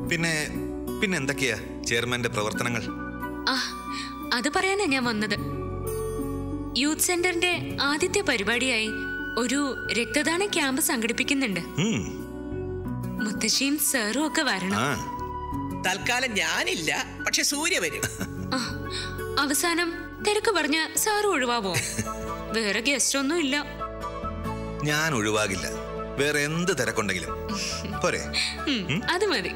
പിന്നെ പിന്നെ എന്തൊക്കെയാ ചെയർമാന്റെ പ്രവർത്തനങ്ങൾ ആ അത് പറയാനാ ഞാൻ വന്നത് യൂത്ത് സെന്ററിന്റെ ആദ്യത്തെ പരിപാടിയായി ഒരു രക്തദാന ക്യാമ്പ് സംഘടിപ്പിക്കുന്നുണ്ട് ഉം, മുത്തശ്ശിയും സാറും ഒക്കെ വരണം ആ തൽക്കാലം ഞാനില്ല പക്ഷെ സൂര്യ വരും ആ, അവസാനം തിരക്ക് പറഞ്ഞ സാറ് ഒഴിവാവോ വേറെ ഗസ്റ്റ് ഒന്നും ഇല്ല ഞാൻ ഒഴിവാകില്ല വേറെ എന്ത് തിരക്കുണ്ടെങ്കിലും പോരെ ഉം, അത് മതി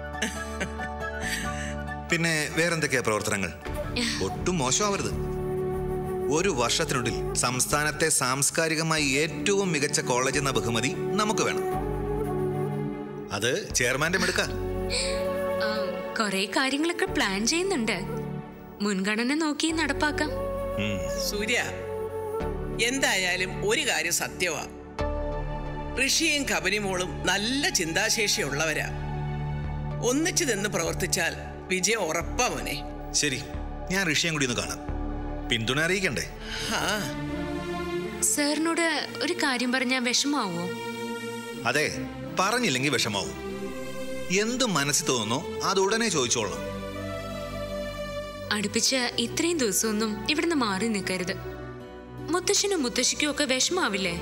പിന്നെ വേറെന്തൊക്കെയാ പ്രവർത്തനങ്ങൾ ഒട്ടും മോശമാവരുത് ഒരു വർഷത്തിനുള്ളിൽ സംസ്ഥാനത്തെ സാംസ്കാരികമായി ഏറ്റവും മികച്ച കോളേജ് എന്ന ബഹുമതി നമുക്ക് വേണം അത് ചെയർമാന്റെ മെടുക്ക ആ, കൊറേ കാര്യങ്ങളൊക്കെ പ്ലാൻ ചെയ്യുന്നുണ്ട് മുൻഗണന നോക്കി നടപ്പാക്കാം ഉം. സൂര്യ എന്തായാലും ഒരു കാര്യം സത്യമാ ഋഷിയും കബനിമോളും നല്ല ചിന്താശേഷിയുള്ളവരാ ഒന്നിച്ചു നിന്ന് പ്രവർത്തിച്ചാൽ വിജയം ഉറപ്പാ മോനെ ശരി ഞാൻ ഋഷിയും കൂടി ഒന്ന് കാണാം പിന്തുണ അറിയിക്കണ്ടേ ആ സാറിനോട് ഒരു കാര്യം പറഞ്ഞാൽ വിഷമാവോ അതെ പറഞ്ഞില്ലെങ്കിൽ വിഷമാവും എന്ത് മനസ്സിൽ തോന്നുന്നോ അത് ഉടനെ ചോദിച്ചോളണം അടുപ്പിച്ച് ഇത്രയും ദിവസമൊന്നും ഇവിടുന്ന് മാറി നിൽക്കരുത് മുത്തശ്ശനും മുത്തശ്ശിക്കും ഒക്കെ വിഷമാവില്ലേ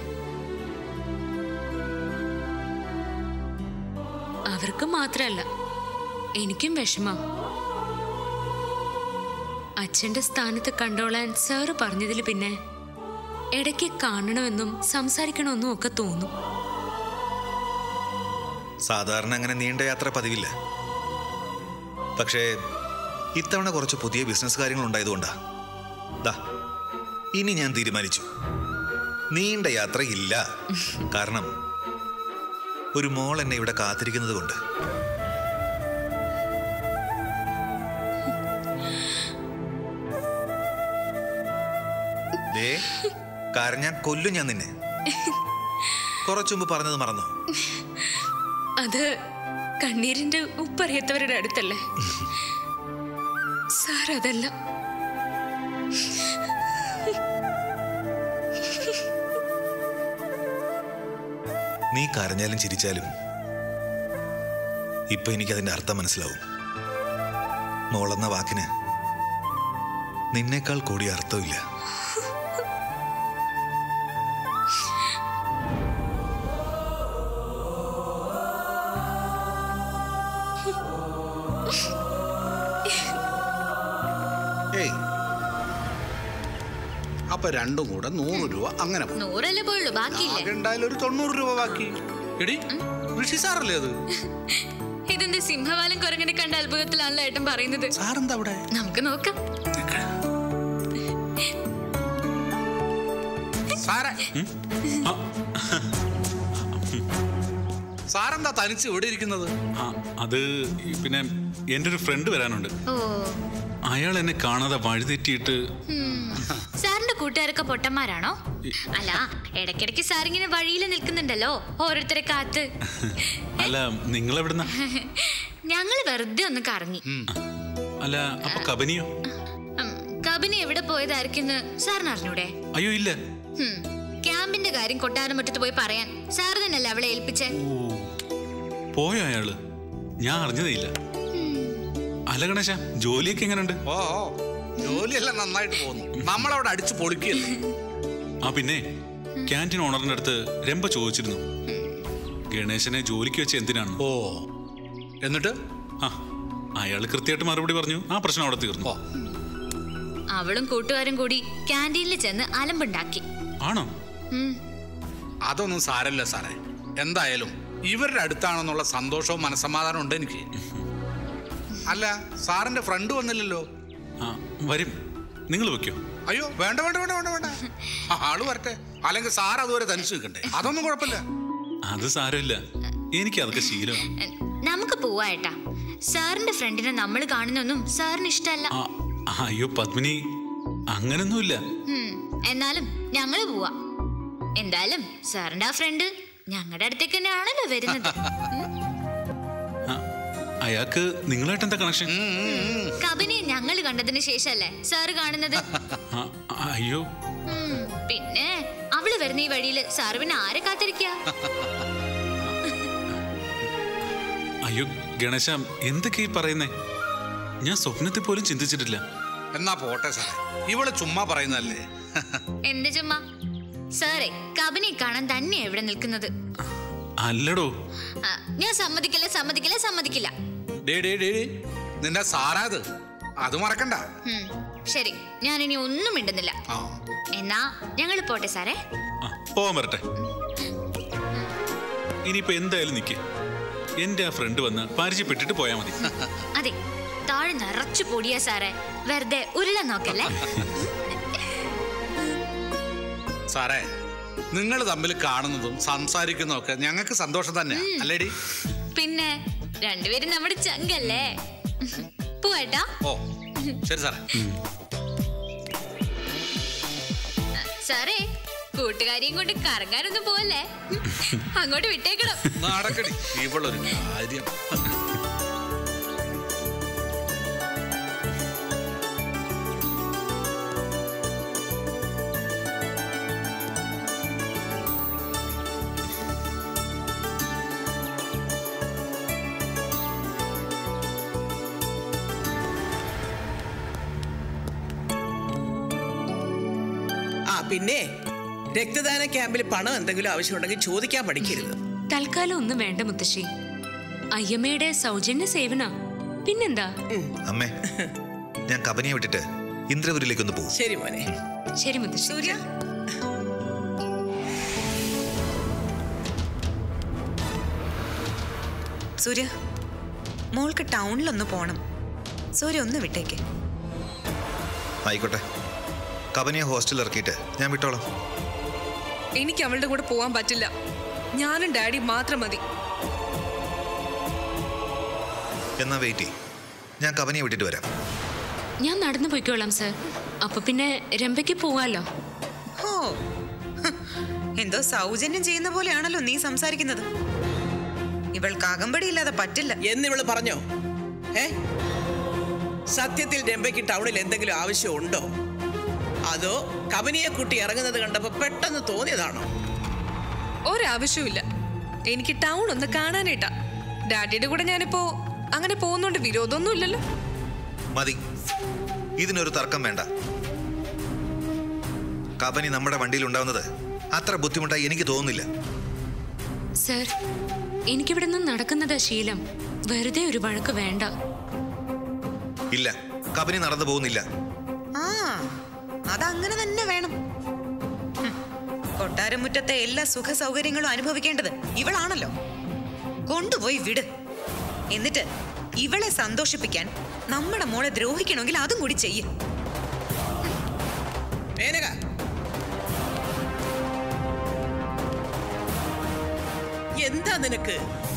അവർക്ക് മാത്രല്ല എനിക്കും വിഷമം അച്ഛന്റെ സ്ഥാനത്ത് കണ്ടോളാൻ സാറ് പറഞ്ഞതിൽ പിന്നെ ഇടയ്ക്ക് കാണണമെന്നും സംസാരിക്കണമെന്നും ഒക്കെ തോന്നും സാധാരണ അങ്ങനെ നീണ്ട യാത്ര പതിവില്ല പക്ഷേ ഇത്തവണ കുറച്ച് പുതിയ ബിസിനസ് കാര്യങ്ങൾ ഉണ്ടായതുകൊണ്ടാ ദാ ഇനി ഞാൻ തീരുമാനിച്ചു നീണ്ട യാത്ര ഇല്ല കാരണം ഒരു മോൾ എന്നെ ഇവിടെ കാത്തിരിക്കുന്നത് കൊണ്ട് ദേ കരഞ്ഞാൻ കൊല്ലും ഞാൻ നിന്നെ കുറച്ചു മുമ്പ് പറഞ്ഞത് മറന്നോ അത് കണ്ണീരിന്റെ ഉപ്പറിയാത്തവരുടെ അടുത്തല്ലേ സാർ അതല്ല നീ കരഞ്ഞാലും ചിരിച്ചാലും ഇപ്പൊ എനിക്കതിന്റെ അർത്ഥം മനസ്സിലാവും മോളെന്ന വാക്കിന് നിന്നേക്കാൾ കൂടി അർത്ഥമില്ല ഏയ് അപ്പൊ രണ്ടും കൂടെ നൂറ് രൂപ അങ്ങനെ പോയി. നൂറല്ലേ പോയുള്ളൂ ബാക്കിയില്ലേ ആകെ ഉണ്ടായാലും ഒരു തൊണ്ണൂറ് രൂപ ബാക്കി എടി ഋഷി സാറല്ലേ അത് ഇതെന്ത് സിംഹവാലം കുരങ്ങനെ കണ്ട അത്ഭുതത്തിലാണല്ലോ ഏട്ടൻ പറയുന്നത് സാറെന്താ അവിടെ നമുക്ക് നോക്കാം സാറേ സാറെന്താ തനിച്ച് ഇവിടെ ഇരിക്കുന്നത് ആ, അത് ഈ പിന്നെ എൻ്റെ ഒരു ഫ്രണ്ട് വരാനുണ്ട് ഓ അയാൾ എന്നെ കാണാതെ വഴിതെറ്റിയിട്ട് ഉം. സാറിന്റെ കൂട്ടുകാരൊക്കെ പൊട്ടന്മാരാണോ അല്ല ഇടയ്ക്കിടയ്ക്ക് സാറിങ്ങനെ വഴിയിൽ നിൽക്കുന്നുണ്ടല്ലോ ഓരോരുത്തരെ കാത്ത് അല്ല നിങ്ങൾ എവിടുന്ന ഞങ്ങള് വെറുതെ ഒന്ന് കറങ്ങി അല്ല അപ്പൊ കബനിയോ ഉം, കബിനി എവിടെ പോയതായിരിക്കും സാറിന് അറിഞ്ഞൂടെ അയ്യോ ഇല്ല ഉം, ക്യാമ്പിന്റെ കാര്യം കൊട്ടാരം മുറ്റത്ത് പോയി പറയാൻ സാർ തന്നെയല്ലേ അവളെ ഏൽപ്പിച്ചേ ഓ പോയോ അയാള് ഞാൻ അറിഞ്ഞതേ ഇല്ല അല്ല ഗണേശ ജോലിയൊക്കെ എങ്ങനെയുണ്ട് ഓ ഓ, ജോലിയെല്ലാം നന്നായിട്ട് പോകുന്നു നമ്മളവിടെ അടിച്ചു പൊളിക്കുകയല്ലേ ആ പിന്നെ ക്യാൻറ്റീൻ ഓണറിന്റെ അടുത്ത് രംഭ ചോദിച്ചിരുന്നു ഗണേശനെ ജോലിക്ക് വെച്ച് എന്തിനാണ് ഓ എന്നിട്ട് ആ അയാൾ കൃത്യമായിട്ട് മറുപടി പറഞ്ഞു ആ പ്രശ്നം അവിടെ തീർന്നു ഓ അവളും കൂട്ടുകാരും കൂടി ക്യാൻറ്റീനിൽ ചെന്ന് അലമ്പുണ്ടാക്കി ആണോ ഉം. അതൊന്നും സാരല്ല സാറേ എന്തായാലും ഇവരുടെ അടുത്താണെന്നുള്ള സന്തോഷവും മനസമാധാനവും ഉണ്ട് എനിക്ക് അല്ല സാറിന്റെ ഫ്രണ്ട് വന്നില്ലല്ലോ ആ വരും നിങ്ങൾ വെക്കോ അയ്യോ വേണ്ട വേണ്ട വേണ്ട വേണ്ട വേണ്ട ആ, ആള് വരട്ടെ അല്ലെങ്കിൽ സാർ അതുവരെ തനിച്ച് നിൽക്കണ്ടേ അതൊന്നും കുഴപ്പമില്ല അത് സാരമില്ല എനിക്ക് അതൊക്കെ ശീലമാണ് എ, നമുക്ക് പോവാ ഏട്ടാ സാറിന്റെ ഫ്രണ്ടിനെ നമ്മൾ കാണുന്നൊന്നും സാറിന് ഇഷ്ടമല്ല ആ, ആ, അയ്യോ പത്മിനി അങ്ങനൊന്നുമില്ല ഉം, എന്നാലും ഞങ്ങള് പോവാ എന്തായാലും സാറിന്റെ ആ ഫ്രണ്ട് ഞങ്ങളുടെ അടുത്തേക്ക് തന്നെയാണല്ലോ വരുന്നത് ഉം. ആ, അയാൾക്ക് നിങ്ങളായിട്ട് എന്താ കണക്ഷൻ കബിനെ ഞങ്ങൾ കണ്ടതിന് ശേഷല്ലേ സാറ് കാണുന്നത് ആ, അയ്യോ ഉം, പിന്നെ അവള് വരുന്ന ഈ വഴിയില് സാറ് പിന്നെ ആരെ കാത്തിരിക്കുക അയ്യോ ഗണേശ എന്തൊക്കെ ഈ പറയുന്നേ ഞാൻ സ്വപ്നത്തിൽ പോലും ചിന്തിച്ചിട്ടില്ല എന്നാ പോട്ടെ സാറേ ഇവള് ചുമ്മാ പറയുന്നതല്ലേ എന്ത് ചുമ്മാ സാറേ കബനെ കാണാൻ തന്നെയാ ഇവിടെ നിൽക്കുന്നത് അല്ലടോ ആ, ഞാൻ സമ്മതിക്കില്ല സമ്മതിക്കില്ല സമ്മതിക്കില്ല ഡേ ഡേ ഡേ ഡേ. നിന്റെ സാറാത് അത് മറക്കണ്ട ഉം, ശരി ഞാൻ ഇനി ഒന്നും മിണ്ടുന്നില്ല ആ എന്നാ ഞങ്ങൾ പോട്ടെ സാറേ ആ, പോവാൻ വരട്ടെ ഇനിയിപ്പോ എന്തായാലും നിക്ക് എന്റെ ആ ഫ്രണ്ട് വന്ന് പരിചയപ്പെട്ടിട്ട് പോയാ മതി അതെ താഴെ നിറച്ചു പൊടിയാ സാറേ വെറുതെ ഉരുള നോക്കല്ലേ സാറേ നിങ്ങൾ തമ്മിൽ കാണുന്നതും സംസാരിക്കുന്നതും ഒക്കെ ഞങ്ങൾക്ക് സന്തോഷം തന്നെയാ അല്ലേടി പിന്നെ രണ്ടുപേരും നമ്മുടെ ചങ്കല്ലേ പോവാട്ടാ ഓ ശരി സാറേ സാറേ കൂട്ടുകാരിയും കൊണ്ട് കറങ്ങാനൊന്നും പോവല്ലേ അങ്ങോട്ട് വിട്ടേക്കണം നടക്കടി ഇവളൊരു കാര്യം ആ പിന്നെ രക്തദാന ക്യാമ്പിൽ പണം എന്തെങ്കിലും ആവശ്യമുണ്ടെങ്കിൽ ചോദിക്കാൻ പഠിക്കരുത് തൽക്കാലം ഒന്നും വേണ്ട മുത്തശ്ശി അയ്യമ്മയുടെ സൗജന്യ സേവന പിന്നെന്താ അമ്മേ ഞാൻ കബനിയെ വിട്ടിട്ട് ഇന്ദ്രപുരിയിലേക്കൊന്ന് പോകും ശരി മോനെ ശരി മുത്തശ്ശി സൂര്യ സൂര്യ മോൾക്ക് ടൗണിലൊന്ന് പോണം സൂര്യ ഒന്ന് വിട്ടേക്ക് ആയിക്കോട്ടെ കബനിയെ ഹോസ്റ്റലിൽ ഇറക്കിയിട്ട് ഞാൻ വിട്ടോളാം എനിക്ക് അവളുടെ കൂടെ പോവാൻ പറ്റില്ല ഞാനും ഡാഡി മാത്രം മതി എന്നാ വെയിറ്റ് ചെയ്യ് ഞാൻ കബനിയെ വിട്ടിട്ട് വരാം ഞാൻ നടന്നു പോയിക്കോളാം സർ അപ്പൊ പിന്നെ രംഭയ്ക്ക് പോവാലോ ഹോ ഹ്, എന്തോ സൗജന്യം ചെയ്യുന്ന പോലെയാണല്ലോ നീ സംസാരിക്കുന്നത് ഇവൾക്ക് അകമ്പടിയില്ലാതെ പറ്റില്ല എന്നിവള് പറഞ്ഞോ ഏ സത്യത്തിൽ രംഭയ്ക്ക് ടൗണിൽ എന്തെങ്കിലും ആവശ്യമുണ്ടോ അതോ കബനിയെ കുട്ടി ഇറങ്ങുന്നത് കണ്ടപ്പോ പെട്ടെന്ന് തോന്നിയതാണോ ഒരാവശ്യമില്ല എനിക്ക് ടൗൺ ഒന്ന് കാണാനായിട്ടാ ഡാഡിയുടെ കൂടെ ഞാനിപ്പോ അങ്ങനെ പോകുന്നോണ്ട് വിരോധമൊന്നും ഇല്ലല്ലോ മതി ഇതിനൊരു തർക്കം വേണ്ട കബനി നമ്മുടെ വണ്ടിയിൽ ഉണ്ടാവുന്നത് അത്ര ബുദ്ധിമുട്ടായി എനിക്ക് തോന്നുന്നില്ല സർ എനിക്കിവിടെ നിന്ന് നടക്കുന്നതാ ശീലം വെറുതെ ഒരു വഴക്ക് വേണ്ട ഇല്ല കബനി നടന്നു പോകുന്നില്ല ആ അതങ്ങനെ തന്നെ വേണം ഹും, കൊട്ടാരമുറ്റത്തെ എല്ലാ സുഖ സൗകര്യങ്ങളും അനുഭവിക്കേണ്ടത് ഇവളാണല്ലോ കൊണ്ടുപോയി വിട് എന്നിട്ട് ഇവളെ സന്തോഷിപ്പിക്കാൻ നമ്മുടെ മോളെ ദ്രോഹിക്കണമെങ്കിൽ അതും കൂടി ചെയ്യ് മേനക എന്താ നിനക്ക്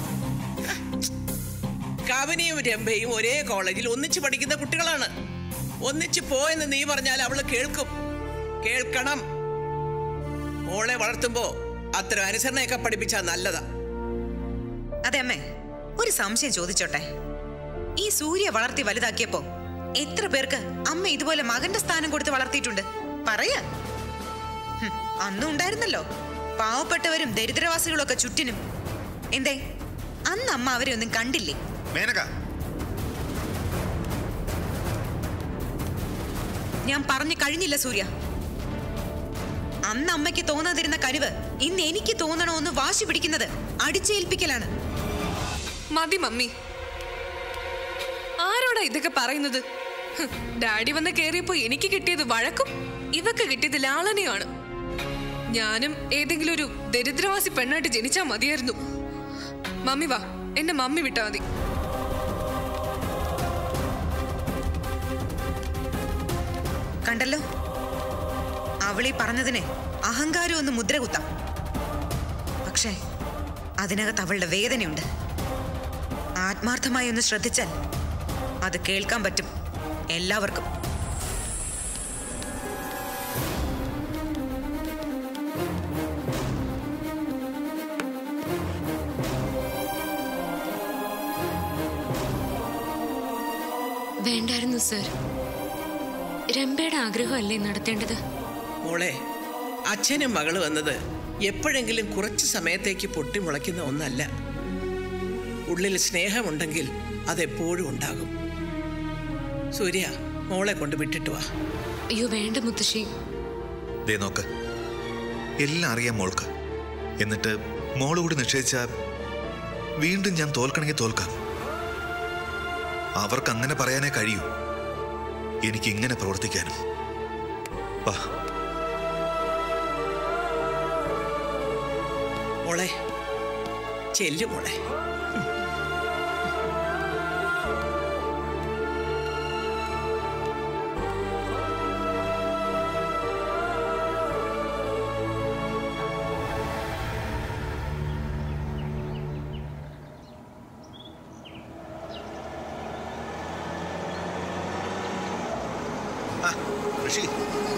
കവനിയും രംഭയും ഒരേ കോളേജിൽ ഒന്നിച്ച് പഠിക്കുന്ന കുട്ടികളാണ് ഒന്നിച്ച് പോയെന്ന് നീ പറഞ്ഞാൽ അവള് കേൾക്കും കേൾക്കണം മോളെ വളർത്തുമ്പോ അത്ര അനുസരണയൊക്കെ പഠിപ്പിച്ചാൽ നല്ലതാ അതെ അമ്മേ ഒരു സംശയം ചോദിച്ചോട്ടെ ഈ സൂര്യ വളർത്തി വലുതാക്കിയപ്പോ എത്ര പേർക്ക് അമ്മ ഇതുപോലെ മകന്റെ സ്ഥാനം കൊടുത്ത് വളർത്തിയിട്ടുണ്ട് പറയാ ഹും, അന്നും ഉണ്ടായിരുന്നല്ലോ പാവപ്പെട്ടവരും ദരിദ്രവാസികളും ഒക്കെ ചുറ്റിനും എന്തേ അന്ന് അമ്മ അവരെ ഒന്നും കണ്ടില്ലേ മേനക ഞാൻ പറഞ്ഞു കഴിഞ്ഞില്ല സൂര്യ അന്ന് അമ്മയ്ക്ക് തോന്നാതിരുന്ന കഴിവ് ഇന്ന് എനിക്ക് തോന്നണമെന്ന് വാശി പിടിക്കുന്നത് അടിച്ചേൽപ്പിക്കലാണ് മതി മമ്മി ആരോടാ ഇതൊക്കെ പറയുന്നത് ഹ്, ഡാഡി വന്ന് കേറിയപ്പോ എനിക്ക് കിട്ടിയത് വഴക്കും ഇവക്ക് കിട്ടിയത് ലാളനയാണ് ഞാനും ഏതെങ്കിലും ഒരു ദരിദ്രവാസി പെണ്ണായിട്ട് ജനിച്ചാ മതിയായിരുന്നു മമ്മി വാ എന്നെ മമ്മി വിട്ടാ മതി കണ്ടല്ലോ അവളീ പറഞ്ഞതിനെ അഹങ്കാരം ഒന്ന് മുദ്ര കുത്താം പക്ഷേ അതിനകത്ത് അവളുടെ വേദനയുണ്ട് ആത്മാർത്ഥമായി ഒന്ന് ശ്രദ്ധിച്ചാൽ അത് കേൾക്കാൻ പറ്റും എല്ലാവർക്കും വേണ്ടായിരുന്നു സർ രംഭയുടെ ആഗ്രഹമല്ലേ നടത്തേണ്ടത് മോളെ അച്ഛനും മകള് വന്നത് എപ്പോഴെങ്കിലും കുറച്ച് സമയത്തേക്ക് പൊട്ടിമുളയ്ക്കുന്ന ഒന്നല്ല ഉള്ളിൽ സ്നേഹമുണ്ടെങ്കിൽ അതെപ്പോഴും ഉണ്ടാകും സൂര്യ മോളെ കൊണ്ട് വിട്ടിട്ട് വാ അയ്യോ വേണ്ട മുത്തശ്ശി ദേ നോക്ക് എല്ലാം അറിയാം മോൾക്ക് എന്നിട്ട് മോള് കൂടി നിശ്ചയിച്ച വീണ്ടും ഞാൻ തോൽക്കണമെങ്കിൽ തോൽക്കാം അവർക്ക് അങ്ങനെ പറയാനേ കഴിയൂ എനിക്ക് ഇങ്ങനെ പ്രവർത്തിക്കാനും വാ മോളെ ചെല്ലു മോളെ ആ, ഋഷി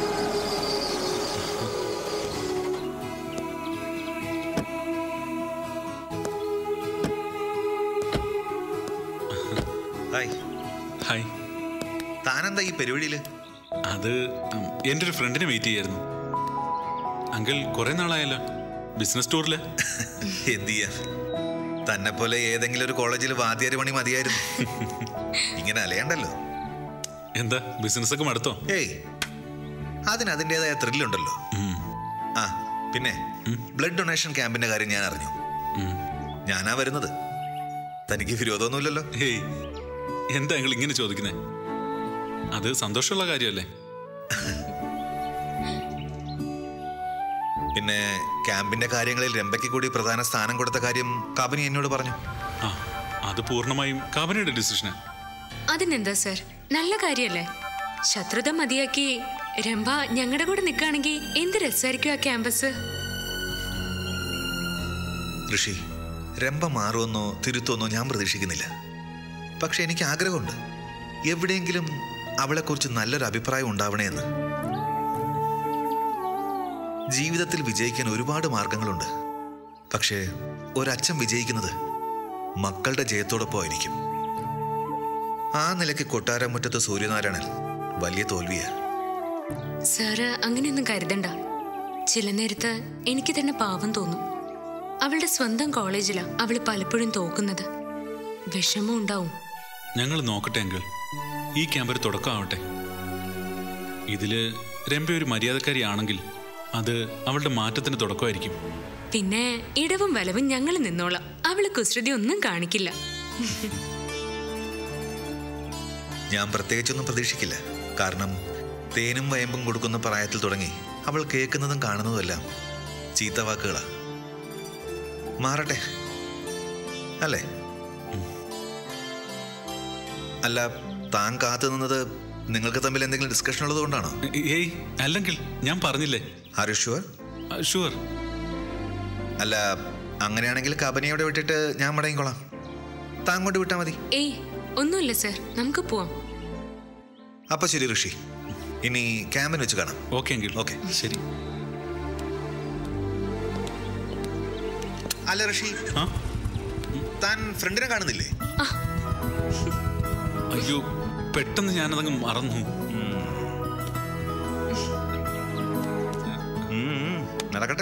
ഹായ് ഹായ് താനെന്താ ഈ പരിപാടിയില് അത് ഉം, എൻ്റെ ഒരു ഫ്രണ്ടിനെ വെയിറ്റ് ചെയ്യായിരുന്നു അങ്കിൾ കുറെ നാളായല്ലോ ബിസിനസ് ടൂറില് എന്ത് ചെയ്യാ തന്നെ പോലെ ഏതെങ്കിലും ഒരു കോളേജിൽ വാദ്യാര് പണി മതിയായിരുന്നു ഇങ്ങനെ അലയണ്ടല്ലോ എന്താ ബിസിനസ് ഒക്കെ മടുത്തോ ഏയ് അതിന് അതിൻ്റെതായ ത്രില്ലുണ്ടല്ലോ ഉം, ആ പിന്നെ ബ്ലഡ് ഡൊണേഷൻ ക്യാമ്പിന്റെ കാര്യം ഞാൻ അറിഞ്ഞു ഉം. ഞാനാ വരുന്നത് തനിക്ക് വിരോധമൊന്നുമില്ലല്ലോ ഹേയ് എന്താ അങ്കിൾ ഇങ്ങനെ ചോദിക്കുന്നേ അത് സന്തോഷമുള്ള കാര്യമല്ലേ പിന്നെ ക്യാമ്പിന്റെ കാര്യങ്ങളിൽ രംഭയ്ക്ക് കൂടി പ്രധാന സ്ഥാനം കൊടുത്ത കാര്യം കബനി എന്നോട് പറഞ്ഞു ആ അത് പൂർണ്ണമായും കാബനയുടെ ഡിസിഷനാ അതിനെന്താ സർ നല്ല കാര്യല്ലേ ശത്രുത മതിയാക്കി രംഭ ഞങ്ങളുടെ കൂടെ നിൽക്കുകയാണെങ്കിൽ എന്ത് രസമായിരിക്കും ആ ക്യാമ്പസ് ഋഷി രംഭ മാറുമെന്നോ തിരുത്തുമെന്നോ ഞാൻ പ്രതീക്ഷിക്കുന്നില്ല പക്ഷെ എനിക്ക് ആഗ്രഹമുണ്ട് എവിടെയെങ്കിലും അവളെക്കുറിച്ച് നല്ലൊരു അഭിപ്രായം ഉണ്ടാവണേ എന്ന് ജീവിതത്തിൽ വിജയിക്കാൻ ഒരുപാട് മാർഗങ്ങളുണ്ട് പക്ഷേ ഒരച്ഛൻ വിജയിക്കുന്നത് മക്കളുടെ ജയത്തോടൊപ്പമായിരിക്കും ആ നിലയ്ക്ക് കൊട്ടാരമുറ്റത്ത് സൂര്യനാരായണൻ വലിയ തോൽവിയാ സാറ് അങ്ങനെയൊന്നും കരുതണ്ട ചില നേരത്ത് എനിക്ക് തന്നെ പാവം തോന്നും അവളുടെ സ്വന്തം കോളേജിലാ അവള് പലപ്പോഴും തോക്കുന്നത് വിഷമം ഉണ്ടാവും ഞങ്ങൾ നോക്കട്ടെ അങ്കിൾ ഈ ക്യാമ്പ് ഒരു തുടക്കമാവട്ടെ ഇതില് രംഭ ഒരു മര്യാദക്കാരിയാണെങ്കിൽ അത് അവളുടെ മാറ്റത്തിന് തുടക്കമായിരിക്കും പിന്നെ ഇടവും വലവും ഞങ്ങൾ നിന്നോളാം അവള് കുസൃതി ഒന്നും കാണിക്കില്ല ഞാൻ പ്രത്യേകിച്ചൊന്നും പ്രതീക്ഷിക്കില്ല കാരണം തേനും വയമ്പും കൊടുക്കുന്ന പ്രായത്തിൽ തുടങ്ങി അവൾ കേൾക്കുന്നതും കാണുന്നതുമെല്ലാം ചീത്ത വാക്കുകളാ മാറട്ടെ അല്ലേ അല്ല താൻ കാത്തു നിന്നത് നിങ്ങൾക്ക് തമ്മിൽ എന്തെങ്കിലും ഡിസ്കഷൻ ഉള്ളത് കൊണ്ടാണോ ഏ- ഏയ് അല്ലെങ്കിൽ ഞാൻ പറഞ്ഞില്ലേ ആർ ഷുവർ ഷുവർ അല്ല അങ്ങനെയാണെങ്കിൽ കബനിയോടെ വിട്ടിട്ട് ഞാൻ മടങ്ങിക്കോളാം താൻ കൊണ്ട് വിട്ടാൽ മതി ഏയ് ഒന്നുമില്ല സർ നമുക്ക് പോവാം അപ്പൊ ശരി ഋഷി ഇനി ക്യാമ്പിന് വെച്ച് കാണാം ഓക്കെ എങ്കിൽ ഓക്കെ. ശരി അല്ല ഋഷി ആ താൻ ഫ്രണ്ടിനെ കാണുന്നില്ലേ അയ്യോ പെട്ടെന്ന് ഞാനതങ്ങ് മറന്നു ഉം, നടക്കട്ടെ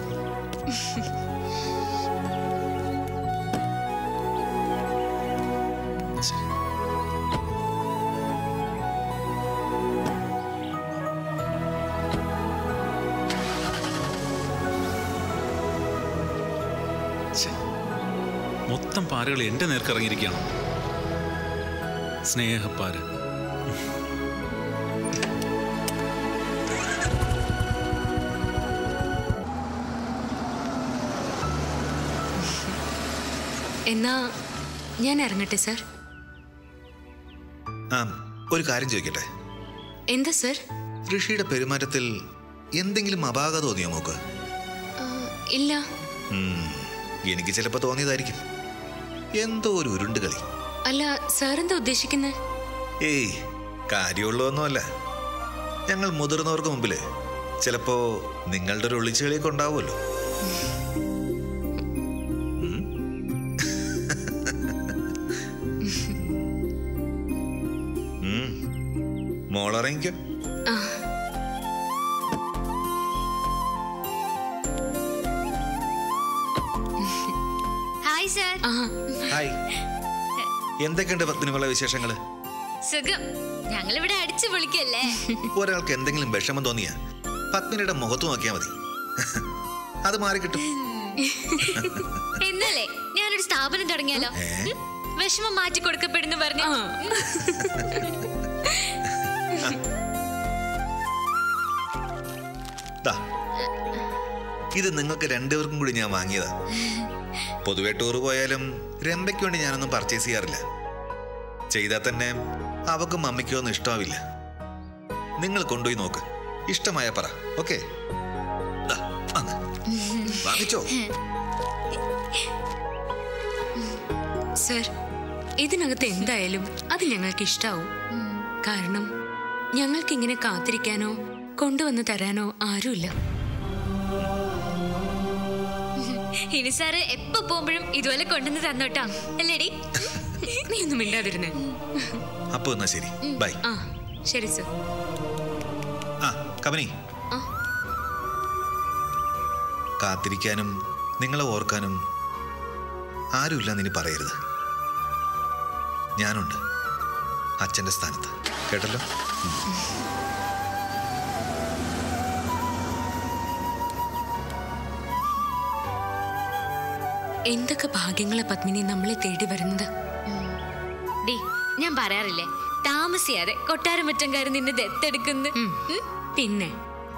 ഛെ, മൊത്തം പാരകൾ എന്റെ നേർക്ക് ഇറങ്ങിയിരിക്കുകയാണ് സ്നേഹപ്പാര എന്നാ ഞാൻ ഇറങ്ങട്ടെ സർ ആ ഒരു കാര്യം ചോദിക്കട്ടെ എന്താ സർ ഋഷിയുടെ പെരുമാറ്റത്തിൽ എന്തെങ്കിലും അപാകത തോന്നിയോ മോക്ക് ആ, ഇല്ല ഉം, എനിക്ക് ചിലപ്പോൾ തോന്നിയതായിരിക്കും എന്തോ ഒരു ഉരുണ്ട് കളി അല്ല സാർ എന്താ ഉദ്ദേശിക്കുന്നത് ഏയ് കാര്യമുള്ളതൊന്നുമല്ല ഞങ്ങൾ മുതിർന്നവർക്ക് മുമ്പില് ചിലപ്പോ നിങ്ങളുടെ ഒരു ഒളിച്ചുകളിയൊക്കെ ഉണ്ടാവുമല്ലോ ഉം? ഉം. മോളിറങ്ങിക്കോ ഹായ് സർ ആ ഹായ് എന്തൊക്കെയുണ്ട് പത്മിനിമുള്ള വിശേഷങ്ങള് സുഖം ഞങ്ങളിവിടെ അടിച്ചു പൊളിക്കല്ലേ ഒരാൾക്ക് എന്തെങ്കിലും വിഷമം തോന്നിയാ പത്മിനിയുടെ മുഖത്ത് നോക്കിയാൽ മതി അത് മാറി കിട്ടും എന്നല്ലേ ഞാനൊരു സ്ഥാപനം തുടങ്ങിയാലോ ഏ? ഉം? വിഷമം മാറ്റി കൊടുക്കപ്പെടുന്നു പറഞ്ഞു ദാ, ഇത് നിങ്ങൾക്ക് രണ്ടുപേർക്കും കൂടി ഞാൻ വാങ്ങിയതാ പൊതുവെ ടൂർ പോയാലും രമ്പയ്ക്ക് വേണ്ടി ഞാനൊന്നും പർച്ചേസ് ചെയ്യാറില്ല ചെയ്താൽ തന്നെ അവക്കും മമ്മിക്കോ ഒന്നും ഇഷ്ടമാവില്ല നിങ്ങൾ കൊണ്ടുപോയി നോക്ക് ഇഷ്ടമായ പറ ഓക്കെ വാങ്ങിച്ചോ സർ ഇതിനകത്ത് എന്തായാലും അത് ഞങ്ങൾക്ക് ഇഷ്ടാവും കാരണം ഞങ്ങൾക്ക് ഇങ്ങനെ കാത്തിരിക്കാനോ കൊണ്ടുവന്ന് തരാനോ ആരുമില്ല ഇനി സാറ് എപ്പോ പോകുമ്പോഴും ഇതുപോലെ കൊണ്ടുവന്ന് തന്നോട്ടോ അല്ലേടി നീ ഒന്നും മിണ്ടാതിരുന്നേ അപ്പൊ എന്നാ ശരി ബൈ ആ ശരി സർ ആ കമനി ആ. കാത്തിരിക്കാനും നിങ്ങളെ ഓർക്കാനും ആരുമില്ലെന്ന് ഇനി പറയരുത് ഞാനുണ്ട് അച്ഛന്റെ സ്ഥാനത്ത് കേട്ടല്ലോ എന്തൊക്കെ ഭാഗ്യങ്ങളെ പത്മിനി നമ്മളെ തേടി വരുന്നത് ഡി ഞാൻ പറയാറില്ലേ താമസിയാതെ കൊട്ടാരമറ്റംകാരൻ നിന്നെ ദത്തെടുക്കുന്നു ഉം. പിന്നെ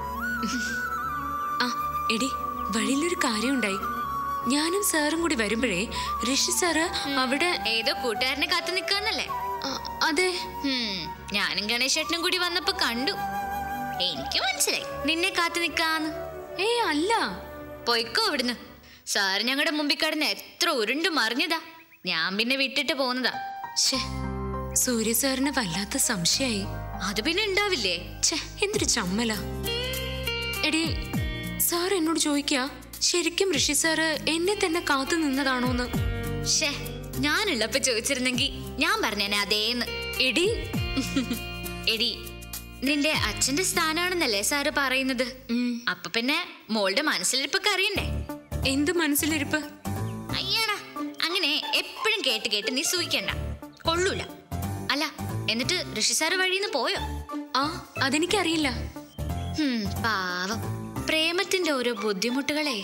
ആ എടി വഴിയിലൊരു കാര്യമുണ്ടായി ഞാനും സാറും കൂടി വരുമ്പോഴേ ഋഷി സാറ് അവിടെ ഏതോ കൂട്ടുകാരനെ കാത്തു നിൽക്കാന്നല്ലേ ആ, അതെ ഹും, ഞാനും ഗണേശേട്ടനും കൂടി വന്നപ്പോ കണ്ടു എനിക്ക് മനസ്സിലായി നിന്നെ കാത്തു നിക്കാന്ന് ഏ അല്ല പൊയ്ക്കോ അവിടുന്ന് സാർ ഞങ്ങളുടെ മുമ്പിൽ കിടന്ന് എത്ര ഉരുണ്ടു മറിഞ്ഞതാ ഞാൻ പിന്നെ വിട്ടിട്ട് പോന്നതാ ഷേ സൂര്യ സാറിന് വല്ലാത്ത സംശയായി അത് പിന്നെ ഉണ്ടാവില്ലേ ഛേ എന്തൊരു ചമ്മല എടി സാർ എന്നോട് ചോദിക്കാ ശരിക്കും ഋഷി സാറ് എന്നെ തന്നെ കാത്തു നിന്നതാണോന്ന് ഷേ ഞാനുള്ളപ്പോ ചോദിച്ചിരുന്നെങ്കി ഞാൻ പറഞ്ഞേനെ അതേന്ന് എടി എടി നിന്റെ അച്ഛന്റെ സ്ഥാനാണെന്നല്ലേ സാറ് പറയുന്നത് ഉം, അപ്പൊ പിന്നെ മോളുടെ മനസ്സിലിരിപ്പൊക്കെ അറിയണ്ടേ എന്ത് മനസ്സിലിരിപ്പ് അയ്യാടാ അങ്ങനെ എപ്പോഴും കേട്ട് കേട്ട് നീ സൂഹിക്കണ്ട കൊള്ളൂല അല്ല എന്നിട്ട് ഋഷി സാറ് വഴിന്ന് പോയോ ആ അതെനിക്കറിയില്ല ഹും, പാവം പ്രേമത്തിന്റെ ഓരോ ബുദ്ധിമുട്ടുകളെ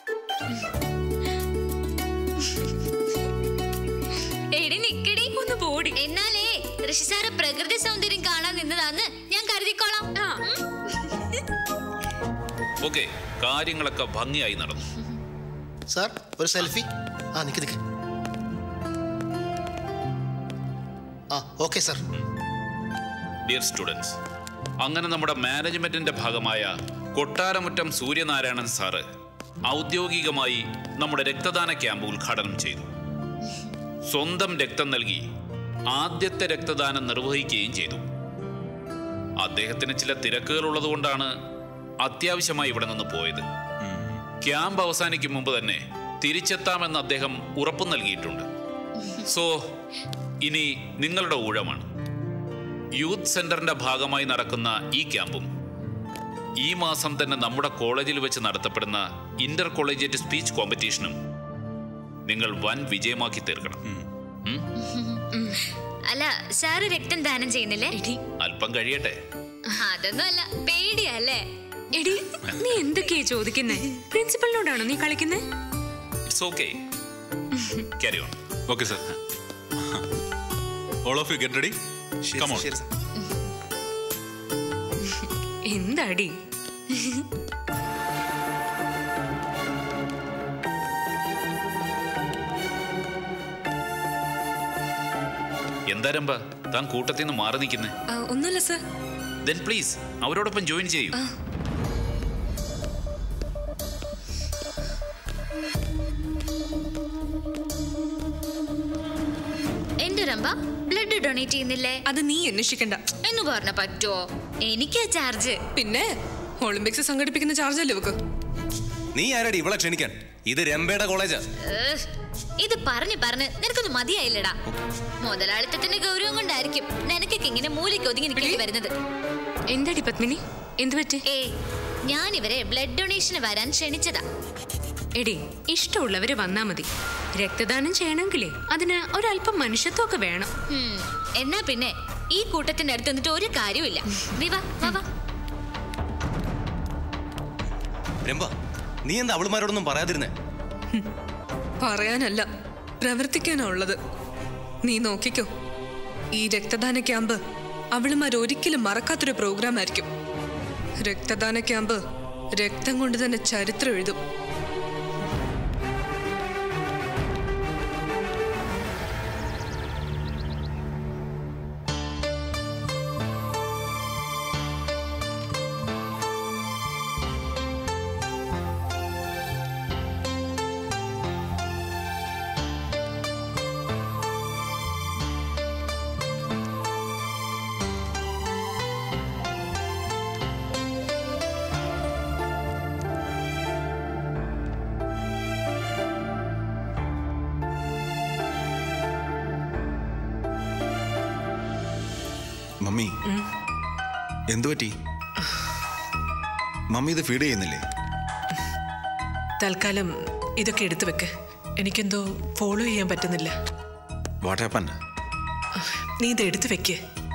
എടി നിക്കടി ഒന്ന് പോടി എന്നാലേ ഋഷി സാറ് പ്രകൃതി സൗന്ദര്യം കാണാൻ നിന്നതാന്ന് ഞാൻ കരുതിക്കോളാം ഉം. ഓക്കെ കാര്യങ്ങളൊക്കെ ഭംഗിയായി നടന്നു സാർ ഒരു സെൽഫി ആ നിക്ക് നിക്ക് ആ ഓക്കെ സാർ ഡിയർ സ്റ്റുഡൻസ് അങ്ങനെ നമ്മുടെ മാനേജ്മെന്റിന്റെ ഭാഗമായ കൊട്ടാരമുറ്റം സൂര്യനാരായണൻ സാറ് ഔദ്യോഗികമായി നമ്മുടെ രക്തദാന ക്യാമ്പ് ഉദ്ഘാടനം ചെയ്തു സ്വന്തം രക്തം നൽകി ആദ്യത്തെ രക്തദാനം നിർവഹിക്കുകയും ചെയ്തു അദ്ദേഹത്തിന് ചില തിരക്കുകൾ ഉള്ളതുകൊണ്ടാണ് അത്യാവശ്യമായി ഇവിടെ നിന്ന് പോയത് ക്യാമ്പ് അവസാനിക്കും മുമ്പ് തന്നെ തിരിച്ചെത്താമെന്ന് അദ്ദേഹം ഉറപ്പു നൽകിയിട്ടുണ്ട് സോ ഇനി നിങ്ങളുടെ ഊഴമാണ് യൂത്ത് സെന്ററിന്റെ ഭാഗമായി നടക്കുന്ന ഈ ക്യാമ്പും ഈ മാസം തന്നെ നമ്മുടെ കോളേജിൽ വെച്ച് നടത്തപ്പെടുന്ന ഇന്റർ കോളേജിയറ്റ് സ്പീച്ച് കോമ്പറ്റീഷനും നിങ്ങൾ വൻ വിജയമാക്കി തീർക്കണം ഉം? അല്ല സാറ് രക്തം ദാനം ചെയ്യുന്നില്ലേ എടി അല്പം കഴിയട്ടെ അതൊന്നും അല്ല പേടിയല്ലേ എടി നീ എന്തൊക്കെയാ ചോദിക്കുന്നേ പ്രിൻസിപ്പലിനോടാണോ നീ കളിക്കുന്നേ it's okay carry on okay sir all of you get ready come on ശരി സാർ എന്താടി എന്താ രമ്പ താൻ കൂട്ടത്തിൽ നിന്ന് മാറി നിൽക്കുന്നേ ആ, ഒന്നുമില്ല സർ ദെൻ പ്ലീസ് അവരോടൊപ്പം ജോയിൻ ചെയ്യൂ എന്റെ രമ്പ ബ്ലഡ് ഡൊണേറ്റ് ചെയ്യുന്നില്ലേ അത് നീ അന്വേഷിക്കണ്ട എന്ന് പറഞ്ഞ പറ്റുമോ എനിക്കാ ചാർജ് പിന്നെ ഒളിമ്പിക്സ് സംഘടിപ്പിക്കുന്ന ചാർജ് അല്ലേ ഇവക്ക് നീ ആരടി ഇവളെ ക്ഷണിക്കാൻ ഇത് രമ്പയുടെ കോളേജാ ഏഹ്, ഇത് പറഞ്ഞു പറഞ്ഞ് നിനക്കൊന്നും മതിയായില്ലടാ മുതലാളിത്തത്തിന്റെ ഗൗരവം കൊണ്ടായിരിക്കും നിനക്കൊക്കെ ഇങ്ങനെ മൂലയ്ക്ക് ഒതുങ്ങി നിൽക്കേണ്ടി വരുന്നത് എന്താടി പത്മിനി എന്ത് പറ്റി ഏ ഞാൻ ഇവരെ ബ്ലഡ് ഡൊണേഷന് വരാൻ ക്ഷണിച്ചതാ എടി ഇഷ്ടമുള്ളവര് വന്നാ മതി രക്തദാനം ചെയ്യണമെങ്കിലേ അതിന് ഒരല്പം മനുഷ്യത്വമൊക്കെ വേണം ഉം, എന്നാ പിന്നെ ഈ കൂട്ടത്തിന്റെ അടുത്ത് നിന്നിട്ട് ഒരു കാര്യമില്ല നീ വാ വാ വാ രംഭ നീ എന്താ അവളുമാരോടൊന്നും പറയാതിരുന്നേ പറയാനല്ല പ്രവർത്തിക്കാനാ ഉള്ളത് നീ നോക്കിക്കോ ഈ രക്തദാന ക്യാമ്പ് അവളുമാർ ഒരിക്കലും മറക്കാത്തൊരു പ്രോഗ്രാം ആയിരിക്കും രക്തദാന ക്യാമ്പ് രക്തം കൊണ്ട് തന്നെ ചരിത്രം എഴുതും മമ്മി എന്തു പറ്റി മമ്മി ഇത് ഫീഡ് ചെയ്യുന്നില്ലേ തൽക്കാലം ഇതൊക്കെ എടുത്തു വെക്ക് എനിക്കെന്തോ ഫോളോ ചെയ്യാൻ പറ്റുന്നില്ല വാട്ട് ഹാപ്പൻ നീ ഇത് എടുത്തു വെക്ക്